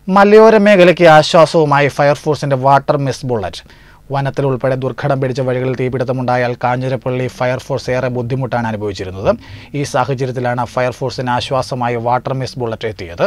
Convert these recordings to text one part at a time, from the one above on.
മലയോര മേഖലയ്ക്ക് ആശ്വാസവുമായി ഫയർഫോഴ്സിന്റെ വാട്ടർ മിസ് ബുള്ളറ്റ് വനത്തിൽ ഉൾപ്പെടെ ദുർഘടം പിടിച്ച വഴികളിൽ തീപിടുത്തമുണ്ടായാൽ കാഞ്ഞിരപ്പള്ളി ഫയർഫോഴ്സ് ഏറെ ബുദ്ധിമുട്ടാണ് അനുഭവിച്ചിരുന്നത് ഈ സാഹചര്യത്തിലാണ് ഫയർഫോഴ്സിന് ആശ്വാസമായി വാട്ടർ മിസ് ബുള്ളറ്റ് എത്തിയത്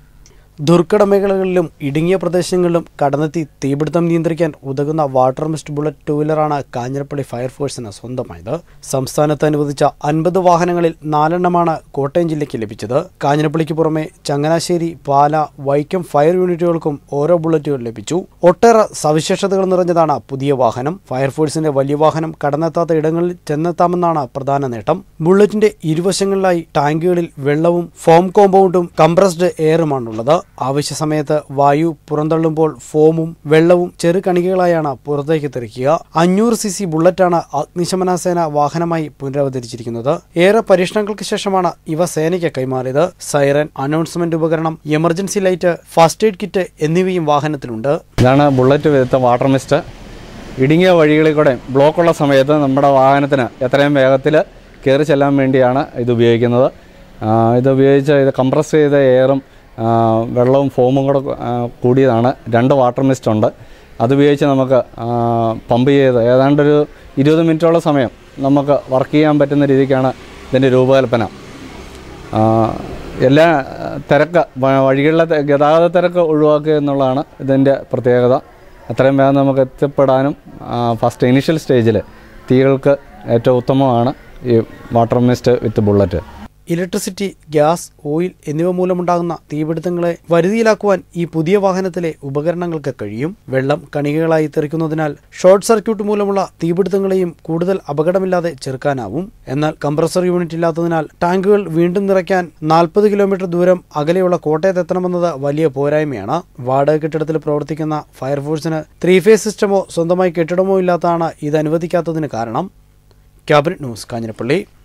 ദുർഘട മേഖലകളിലും ഇടുങ്ങിയ പ്രദേശങ്ങളിലും കടന്നെത്തി തീപിടുത്തം നിയന്ത്രിക്കാൻ ഉതകുന്ന വാട്ടർ മിസ്റ്റ് ബുള്ളറ്റ് ടൂ വീലറാണ് കാഞ്ഞിരപ്പള്ളി ഫയർഫോഴ്സിന് സ്വന്തമായത് സംസ്ഥാനത്ത് അനുവദിച്ച അൻപത് വാഹനങ്ങളിൽ നാലെണ്ണമാണ് കോട്ടയം ജില്ലയ്ക്ക് ലഭിച്ചത് കാഞ്ഞിരപ്പള്ളിക്ക് പുറമെ ചങ്ങനാശ്ശേരി പാല വൈക്കം ഫയർ യൂണിറ്റുകൾക്കും ഓരോ ബുള്ളറ്റുകൾ ലഭിച്ചു ഒട്ടേറെ സവിശേഷതകൾ നിറഞ്ഞതാണ് പുതിയ വാഹനം ഫയർഫോഴ്സിന്റെ വലിയ വാഹനം കടന്നെത്താത്ത ഇടങ്ങളിൽ ചെന്നെത്താമെന്നാണ് പ്രധാന നേട്ടം ബുള്ളറ്റിന്റെ ഇരുവശങ്ങളിലായി ടാങ്കുകളിൽ വെള്ളവും ഫോം കോമ്പൗണ്ടും കംപ്രസ്ഡ് എയറുമാണുള്ളത് ആവശ്യ സമയത്ത് വായു പുറന്തള്ളുമ്പോൾ ഫോമും വെള്ളവും ചെറുകണികകളായാണ് പുറത്തേക്ക് തെറിക്കുക അഞ്ഞൂറ് സി സി ബുള്ളറ്റാണ് അഗ്നിശമന സേന വാഹനമായി പുനരവതരിച്ചിരിക്കുന്നത് ഏറെ പരീക്ഷണങ്ങൾക്ക് ശേഷമാണ് ഇവ സേനയ്ക്ക് കൈമാറിയത് സൈറൻ അനൗൺസ്മെന്റ് ഉപകരണം emergency light first aid kit എന്നിവയും വാഹനത്തിലുണ്ട് ഇതാണ് ബുള്ളറ്റ് വിത്ത വാട്ടർ മിസ്റ്റ് ഇടുങ്ങിയ വഴികളിൽ കൂടെ ബ്ലോക്കുള്ള സമയത്ത് നമ്മുടെ വാഹനത്തിന് എത്രയും വേഗത്തിൽ കയറി ചെല്ലാൻ വേണ്ടിയാണ് ഇത് ഉപയോഗിക്കുന്നത് ആ, ഇത് ഉപയോഗിച്ച് ഇത് കംപ്രസ് ചെയ്ത എയറും ആ, വെള്ളവും ഫോമും കൂടെ ആ, കൂടിയതാണ് രണ്ട് വാട്ടർ മിസ്റ്റ് ഉണ്ട് അതുപയോഗിച്ച് നമുക്ക് ആ, പമ്പ് ചെയ്ത് ഏതാണ്ടൊരു ഇരുപത് മിനിറ്റോളം സമയം നമുക്ക് വർക്ക് ചെയ്യാൻ പറ്റുന്ന രീതിക്കാണ് ഇതിൻ്റെ രൂപകൽപ്പന ആ, എല്ലാ ആ, തിരക്ക് വ- വഴികളിലെ തെ- ഗതാഗത തിരക്ക് ഒഴിവാക്കുക എന്നുള്ളതാണ് ഇതിൻ്റെ പ്രത്യേകത എത്രയും വേഗം നമുക്ക് എത്തിപ്പെടാനും ആ, ഫസ്റ്റ് ഇനിഷ്യൽ സ്റ്റേജിൽ തീകൾക്ക് ഏറ്റവും ഉത്തമമാണ് ഈ water mist with bullet electricity gas oil എന്നിവ മൂലമുണ്ടാകുന്ന തീപിടുത്തങ്ങളെ വരുതിയിലാക്കുവാൻ ഈ പുതിയ വാഹനത്തിലെ ഉപകരണങ്ങൾക്ക് കഴിയും വെള്ളം കണികകളായി തെറിക്കുന്നതിനാൽ ഷോർട്ട് സർക്യൂട്ട് മൂലമുള്ള തീപിടുത്തങ്ങളെയും കൂടുതൽ അപകടമില്ലാതെ ചെറുക്കാനാവും എന്നാൽ കംപ്രസർ യൂണിറ്റ് ഇല്ലാത്തതിനാൽ ടാങ്കുകൾ വീണ്ടും നിറയ്ക്കാൻ നാൽപ്പത് കിലോമീറ്റർ ദൂരം അകലെയുള്ള കോട്ടയത്ത് എത്തണമെന്നത് വലിയ പോരായ്മയാണ് വാടക കെട്ടിടത്തിൽ പ്രവർത്തിക്കുന്ന ഫയർഫോഴ്സിന് ത്രീ ഫേസ് സിസ്റ്റമോ സ്വന്തമായി കെട്ടിടമോ ഇല്ലാത്തതാണ് ഇത് അനുവദിക്കാത്തതിന് കാരണം ക്യാബിനറ്റ് ന്യൂസ് കാഞ്ഞിരപ്പള്ളി